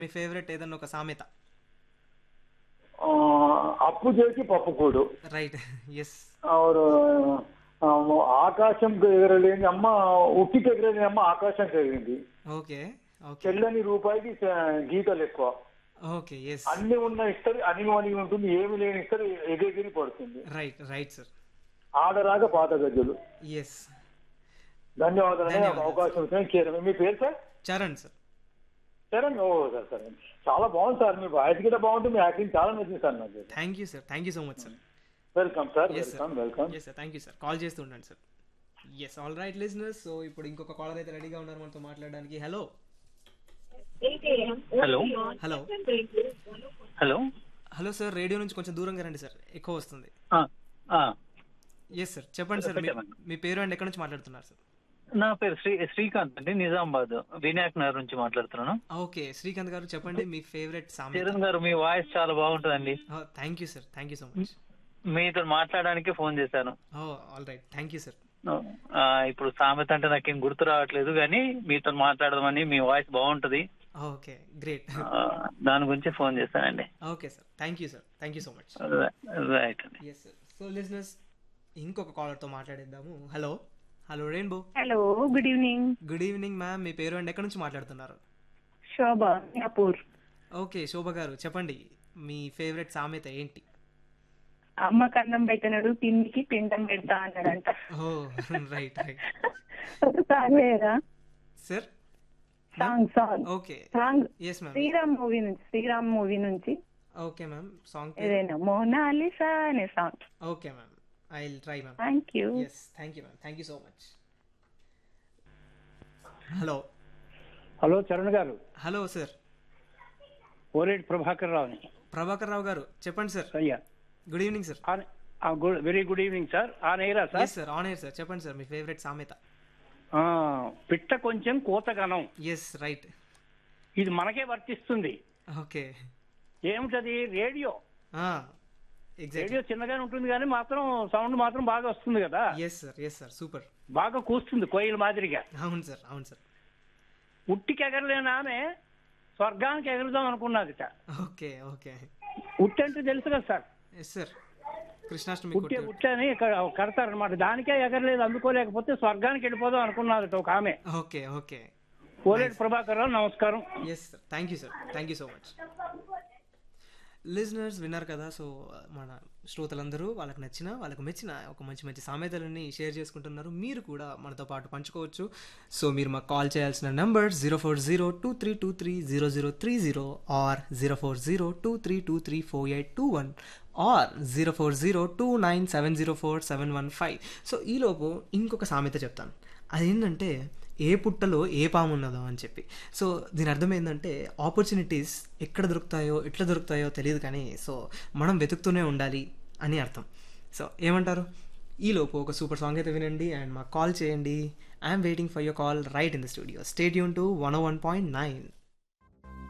మీ favourite ఏదన్నా ఒక సామెత ఆ, అప్పు చేసి పప్పుకూడు రైట్ ఎస్ ఆరు ఆ, ఆకాశం ఎగరలేని అమ్మ ఉట్టికి ఎగరలేని అమ్మ ఆకాశంకి ఎగిరింది ఓకే ఓకే చెల్లని రూపాయికి చ- గీతలు ఎక్కువ ఓకే ఎస్ అన్ని ఉన్న ఇస్తారు అనిగి అనిగి ఉంటుంది ఏమి లేని ఇస్తారు ఎగిరి పడుతుంది రైట్ రైట్ సార్ ఆడరాగా పాత గజ్జలు ఎస్ ధన్యవాదాలు నాకు ధన్యవాదాలు. అవకాశం ఇచ్చిన కేరం మీ పేరు సార్ చరణ్ సార్ చరణ్ ఓ సార్ సరే చాలా బాగుంది సార్ మీ వాయిస్ కూడా బాగుంటుంది మీ యాక్టింగ్ చాలా నచ్చింది సార్ నాకు thank you sir thank you so much sir welcome sir Yes, sir. Welcome welcome yes sir thank you sir call చేస్తూ ఉండండి sir yes all right listeners so ఇప్పుడు ఇంకొక కాలర్ అయితే రెడీగా ఉన్నారు మనతో మాట్లాడడానికి hello hello hello hello hello sir radio నుంచి కొంచెం దూరంగా రండి సార్ ఎక్కువ వస్తుంది ఆ, ఆ. ఎస్ సార్ చెప్పండి సార్ మీ- పెట్టామండి. మీ పేరు అండ్ ఎక్కడి నుంచి మాట్లాడుతున్నారు సార్ నా పేరు శ్రీ శ్రీకాంత్ అండి నిజామాబాద్ వినాయక్ నగర్ నుంచి మాట్లాడుతున్నాను ఓకే శ్రీకాంత్ గారు చెప్పండి మీ ఫేవరెట్ సామెత చరణ్ గారు మీ వాయిస్ చాలా బాగుంటుందండి thank you sir thank you so much మీతో మాట్లాడడానికి ఫోన్ చేశాను oh all right thank you sir ఆ, ఇప్పుడు సామెత అంటే నాకేం గుర్తు రావట్లేదు కానీ మీతో మాట్లాడదామని మీ వాయిస్ బాగుంటది ఓకే గ్రేట్ ఆ, దాని గురించి ఫోన్ చేశానండి okay sir thank you sir thank you so much right అండి ఎస్ సార్ సో లిజినెస్ ఇంకొక కాలర్తో మాట్లాడేద్దాము hello hello rainbow hello good evening good evening ma'am మీ పేరు అండ్ ఎక్కడి నుంచి మాట్లాడుతున్నారు శోభ మియాపూర్ ఓకే శోభ గారు చెప్పండి మీ ఫేవరెట్ సామెత ఏంటి అమ్మ కన్నం పెట్టినాడు తిండికి పిండం పెడతా అన్నాడంట ఓ రైట్ రైట్ ఒక సాంగ్ లేదా sir song song okay song yes ma'am Sriram movie నుంచి శ్రీరామ్ మూవీ నుంచి ఓకే మ్యామ్ సాంగ్ ఏదైనా మోనాలిసా అనే song okay ma'am I will try ma'am thank you yes thank you ma'am thank you so much hello hello Charan గారు hello sir Oleti Prabhakar రావుని ప్రభాకర్ రావు గారు చెప్పండి sir అయ్యా good evening sir very good evening sir ఆ నేరా sir yes sir on air sir చెప్పండి sir మీ favourite సామెత ఆ, పిట్ట కొంచెం కోతగనం ఎస్ రైట్ ఇది మనకే వర్తిస్తుంది ఓకే ఏమిటది రేడియో ఎగ్జాక్ట్ రేడియో చిన్నగానే ఉంటుంది కానీ మాత్రం సౌండ్ మాత్రం బాగా వస్తుంది కదా yes sir yes sir super బాగా కూస్తుంది కోయిల మాదిరిగా అవును సార్ అవును సార్ ఉట్టికి ఎగరలేని ఆమె స్వర్గానికి ఎగరుదాం అనుకున్నదిట ఓకే ఓకే ఉట్టి అంటే తెలుసు కదా సార్ ఎస్ సార్ కృష్ణాష్టమి ఉట్టి కొట్టే ఉట్టి అని కడతారనమాట దానికే ఎగరలేదు అందుకోలేకపోతే స్వర్గానికి వెళ్ళిపోదాం అనుకున్నదిట ఒక ఆమె ఓకే ఓకే ఓలేటి ప్రభాకర్ రావు నమస్కారం yes sir thank you sir thank you so much listeners విన్నారు కదా సో మన శ్రోతలందరూ వాళ్ళకి నచ్చిన వాళ్ళకు మెచ్చిన ఒక మంచి మంచి సామెతలని షేర్ చేసుకుంటున్నారు మీరు కూడా మనతో పాటు పంచుకోవచ్చు సో మీరు మాకు కాల్ చేయాల్సిన number zero four zero two three two three zero zero three zero or zero four zero two three two three four eight two one or zero four zero two nine seven zero four seven one five so ఈలోపు ఇంకొక సామెత చెప్తాను అదేంటంటే ఏ పుట్టలో ఏ పాము ఉన్నదో అని చెప్పి సో దీని అర్థం ఏంటంటే ఆపర్చునిటీస్ ఎక్కడ దొరుకుతాయో ఎట్లా దొరుకుతాయో తెలియదు కానీ సో మనం వెతుకుతూనే ఉండాలి అని అర్థం సో ఏమంటారు ఈలోపు ఒక సూపర్ సాంగ్ అయితే వినండి అండ్ మాకు కాల్ చేయండి I'm waiting for your call right in the studio stay యూన్ to one one point nine